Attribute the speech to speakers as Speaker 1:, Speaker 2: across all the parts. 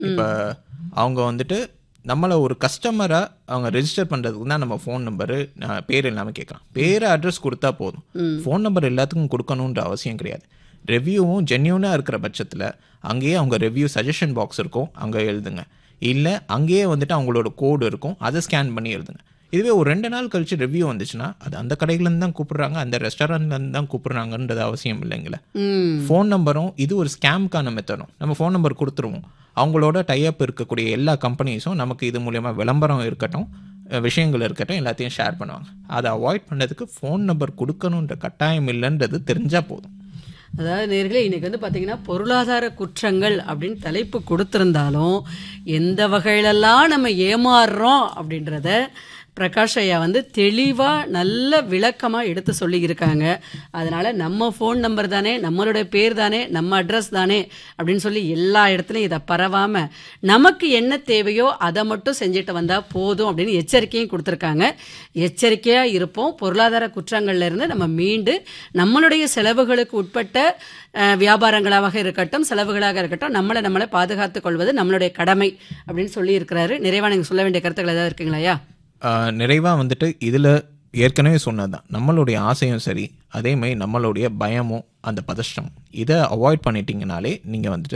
Speaker 1: இப்போ அவங்க வந்துட்டு நம்மளை ஒரு கஸ்டமராக அவங்க ரெஜிஸ்டர் பண்ணுறதுக்கு தான் நம்ம ஃபோன் நம்பரு பேர் இல்லாமல் கேட்கலாம் பேர் அட்ரஸ் கொடுத்தா போதும் ஃபோன் நம்பர் எல்லாத்துக்கும் கொடுக்கணுன்ற அவசியம் கிடையாது ரெவ்யூவும் ஜென்யூனாக இருக்கிற பட்சத்தில் அங்கேயே அவங்க ரெவ்யூ சஜஷன் பாக்ஸ் இருக்கும் அங்கே எழுதுங்க இல்லை அங்கேயே வந்துட்டு அவங்களோட கோடு இருக்கும் அதை ஸ்கேன் பண்ணி எழுதுங்க இதுவே ஒரு ரெண்டு நாள் கழிச்சு ரிவ்யூ வந்துச்சுன்னா அது அந்த கடையிலேருந்து தான் கூப்பிடுறாங்க அந்த ரெஸ்டாரண்ட்லேருந்து தான் கூப்பிடுறாங்கன்றது அவசியம் இல்லைங்களே
Speaker 2: ம்
Speaker 1: ஃபோன் நம்பரும் இது ஒரு ஸ்கேம்க்கான மெத்தடும் நம்ம ஃபோன் நம்பர் கொடுத்துருவோம் அவங்களோட டைப் இருக்கக்கூடிய எல்லா கம்பெனிஸும் நமக்கு இது மூலயமா விளம்பரம் இருக்கட்டும் அஹ் விஷயங்கள் இருக்கட்டும் எல்லாத்தையும் ஷேர் பண்ணுவாங்க அதை அவாய்ட் பண்ணதுக்கு ஃபோன் நம்பர் கொடுக்கணுன்ற கட்டாயம் இல்லைன்றது தெரிஞ்சால் போதும்
Speaker 2: அதாவது நேர்களே இன்னைக்கு வந்து பார்த்தீங்கன்னா பொருளாதார குற்றங்கள் அப்படின்னு தலைப்பு கொடுத்துருந்தாலும் எந்த வகையிலெல்லாம் நம்ம ஏமாறுறோம் அப்படின்றத பிரகாஷ் ஐயா வந்து தெளிவாக நல்ல விளக்கமாக எடுத்து சொல்லியிருக்காங்க அதனால் நம்ம ஃபோன் நம்பர் தானே நம்மளுடைய பேர் தானே நம்ம அட்ரஸ் தானே அப்படின்னு சொல்லி எல்லா இடத்துலையும் இதை பரவாமல் நமக்கு என்ன தேவையோ அதை மட்டும் செஞ்சுட்டு வந்தால் போதும் அப்படின்னு எச்சரிக்கையும் கொடுத்துருக்காங்க எச்சரிக்கையாக இருப்போம் பொருளாதார குற்றங்கள்ல இருந்து நம்ம மீண்டு நம்மளுடைய செலவுகளுக்கு உட்பட்ட அஹ், வியாபாரங்களாக இருக்கட்டும் செலவுகளாக இருக்கட்டும் நம்மளை நம்மளை பாதுகாத்துக் கொள்வது நம்மளுடைய கடமை அப்படின்னு சொல்லி இருக்கிறாரு நிறைவா நீங்க சொல்ல வேண்டிய கருத்துக்கள் ஏதாவது இருக்குங்களா ஐயா
Speaker 1: நிறைவாக வந்துட்டு இதில் ஏற்கனவே சொன்னது தான் நம்மளுடைய ஆசையும் சரி அதே மாதிரி நம்மளுடைய பயமும் அந்த பதஷ்டம் இதை அவாய்ட் பண்ணிட்டீங்கனாலே நீங்கள் வந்துட்டு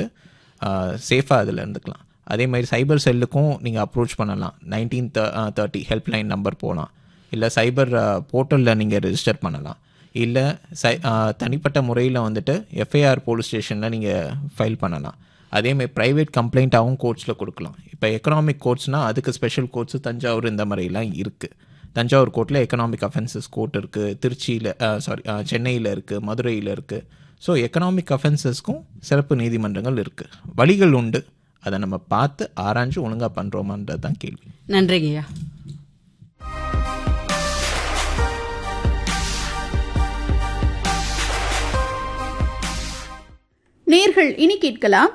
Speaker 1: சேஃபாக அதில் இருந்துக்கலாம் அதே மாதிரி சைபர் செல்லுக்கும் நீங்கள் அப்ரோச் பண்ணலாம் நைன்டீன் தேர்ட்டி ஹெல்ப்லைன் நம்பர் போகலாம் இல்லை சைபர் போர்ட்டலில் நீங்கள் ரெஜிஸ்டர் பண்ணலாம் இல்லை சை ஆஹ், தனிப்பட்ட முறையில் வந்துட்டு எஃப்ஐஆர் போலீஸ் ஸ்டேஷனில் நீங்கள் ஃபைல் பண்ணலாம் அதேமாதிரி ப்ரைவேட் கம்ப்ளைண்ட்டாகவும் கோர்ட்ஸில் கொடுக்கலாம் இப்போ எக்கனாமிக் கோர்ட்ஸ்னால் அதுக்கு ஸ்பெஷல் கோர்ட்ஸு தஞ்சாவூர் இந்த மாதிரிலாம் இருக்குது தஞ்சாவூர் கோர்ட்டில் எக்கனாமிக் அஃபென்சஸ் கோர்ட் இருக்குது திருச்சியில் சாரி சென்னையில் இருக்குது மதுரையில் இருக்குது ஸோ எக்கனாமிக் அஃபென்சஸ்க்கும் சிறப்பு நீதிமன்றங்கள் இருக்குது வழிகள் உண்டு அதை நம்ம பார்த்து ஆராய்ஞ்சு ஒழுங்காக பண்ணுறோமான்றது தான் கேள்வி
Speaker 2: நன்றிங்க ஐயா
Speaker 3: நேர்கள் இனி கேட்கலாம்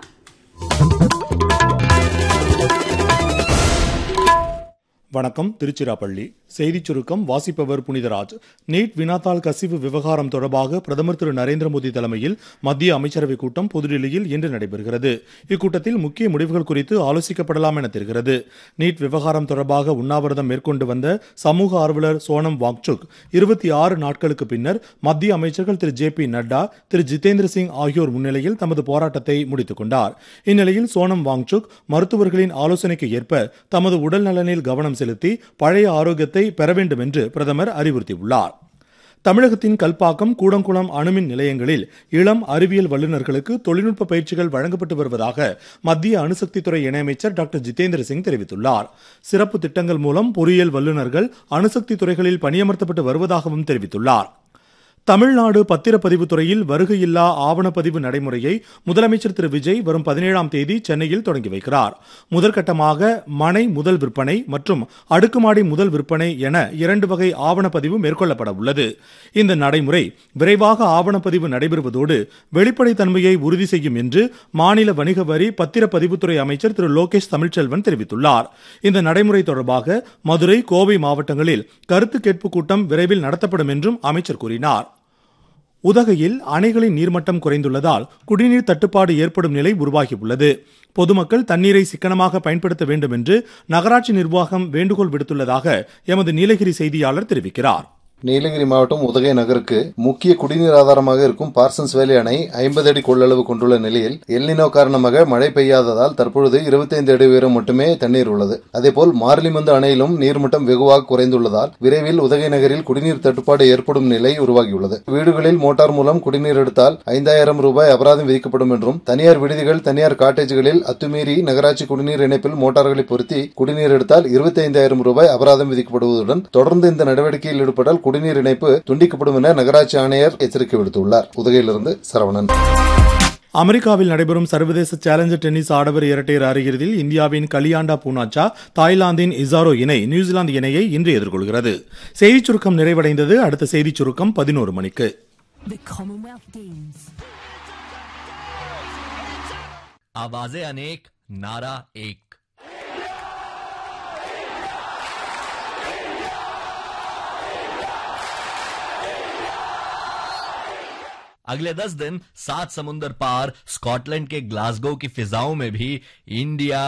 Speaker 4: வணக்கம் திருச்சிராப்பள்ளி செய்திச் சுருக்கம் வாசிப்பவர் புனிதராஜ் நீட் வினாத்தாள் கசிவு விவகாரம் தொடர்பாக பிரதமர் திரு நரேந்திர மோடி தலைமையில் மத்திய அமைச்சரவைக் கூட்டம் புதுடில்லியில் இன்று நடைபெறுகிறது இக்கூட்டத்தில் முக்கிய முடிவுகள் குறித்து ஆலோசிக்கப்படலாம் என தெரிகிறது நீட் விவகாரம் தொடர்பாக உண்ணாவிரதம் மேற்கொண்டு வந்த சமூக ஆர்வலர் சோனம் வாங்சுக் இருபத்தி ஆறு நாட்களுக்கு பின்னர் மத்திய அமைச்சர்கள் திரு ஜே பி நட்டா திரு ஜிதேந்திர சிங் ஆகியோர் முன்னிலையில் தமது போராட்டத்தை முடித்துக் கொண்டார் இந்நிலையில் சோனம் வாங்சுக் மருத்துவர்களின் ஆலோசனைக்கு ஏற்ப தமது உடல் நலனில் கவனம் செலுத்தி பழைய ஆரோக்கியத்தை பெற வேண்டும் என்று பிரதமர் அறிவுறுத்தியுள்ளார் தமிழகத்தின் கல்பாக்கம் கூடங்குளம் அணுமின் நிலையங்களில் இளம் அறிவியல் வல்லுநர்களுக்கு தொழில்நுட்ப பயிற்சிகள் வழங்கப்பட்டு வருவதாக மத்திய அணுசக்தித்துறை இணையமைச்சர் டாக்டர் ஜிதேந்திர சிங் தெரிவித்துள்ளார் சிறப்பு திட்டங்கள் மூலம் பொறியியல் வல்லுநர்கள் அணுசக்தி துறைகளில் பணியமர்த்தப்பட்டு வருவதாகவும் தெரிவித்துள்ளார் தமிழ்நாடு பத்திரப்பதிவு துறையில் வருகையில்லா ஆவணப்பதிவு நடைமுறையை முதலமைச்சர் திரு விஜய் வரும் பதினேழாம் தேதி சென்னையில் தொடங்கி வைக்கிறார் முதற்கட்டமாக மனை முதல் விற்பனை மற்றும் அடுக்குமாடி முதல் விற்பனை என இரண்டு வகை ஆவணப்பதிவு மேற்கொள்ளப்பட உள்ளது இந்த நடைமுறை விரைவாக ஆவணப்பதிவு நடைபெறுவதோடு வெளிப்படைத்தன்மையை உறுதி செய்யும் என்று மாநில வணிக வரி பத்திரப்பதிவுத்துறை அமைச்சர் திரு லோகேஷ் தமிழ்ச்செல்வன் தெரிவித்துள்ளார் இந்த நடைமுறை தொடர்பாக மதுரை கோவை மாவட்டங்களில் கருத்து கேட்பு கூட்டம் விரைவில் நடத்தப்படும் என்றும் அமைச்சர் கூறினார் உதகையில் அணைகளின் நீர்மட்டம் குறைந்துள்ளதால் குடிநீர் தட்டுப்பாடு ஏற்படும் நிலை உருவாகியுள்ளது பொதுமக்கள் தண்ணீரை சிக்கனமாக பயன்படுத்த வேண்டும் என்று நகராட்சி நிர்வாகம் வேண்டுகோள் விடுத்துள்ளதாக எமது நீலகிரி செய்தியாளர் தெரிவிக்கிறார்
Speaker 5: நீலகிரி மாவட்டம் உதகை நகருக்கு முக்கிய குடிநீர் ஆதாரமாக இருக்கும் பார்சன்ஸ் வேலி அணை ஐம்பது அடி கொள்ளளவு கொண்டுள்ள நிலையில் எல்லினோ காரணமாக மழை பெய்யாததால் தற்பொழுது 25 அடி உயரம் மட்டுமே தண்ணீர் உள்ளது அதேபோல் மார்லிமந்து அணையிலும் நீர்மட்டம் வெகுவாக குறைந்துள்ளதால் விரைவில் உதகை நகரில் குடிநீர் தட்டுப்பாடு ஏற்படும் நிலை உருவாகியுள்ளது வீடுகளில் மோட்டார் மூலம் குடிநீர் எடுத்தால் ஐந்தாயிரம் ரூபாய் அபராதம் விதிக்கப்படும் என்றும் தனியார் விடுதிகள் தனியார் காட்டேஜ்களில் அத்துமீறி நகராட்சி குடிநீர் இணைப்பில் மோட்டார்களை பொருத்தி குடிநீர் எடுத்தால் இருபத்தி ஐந்தாயிரம் ரூபாய் அபராதம் விதிக்கப்படுவதுடன் தொடர்ந்து இந்த நடவடிக்கையில் ஈடுபட்டால் குடிநீர் இணைப்பு துண்டிக்கப்படும் என நகராட்சி ஆணையர் எச்சரிக்கை விடுத்துள்ளார் உதகையிலிருந்து சரவணன்
Speaker 4: அமெரிக்காவில் நடைபெறும் சர்வதேச சேலஞ்சர் டென்னிஸ் ஆடவர் இரட்டையர் அரையிறுதியில் இந்தியாவின் கலியாண்டா பூனாச்சா தாய்லாந்தின் இசாரோ இணை நியூசிலாந்து இணையை இன்று எதிர்கொள்கிறது செய்திச் சுருக்கம் நிறைவடைந்தது அடுத்த செய்திச் சுருக்கம் பதினோரு மணிக்கு
Speaker 6: The Commonwealth Games.
Speaker 7: आवाजें अनेक नारा एक अगले दस दिन सात समुंदर पार स्कॉटलैंड के ग्लासगो की फिजाओं में भी इंडिया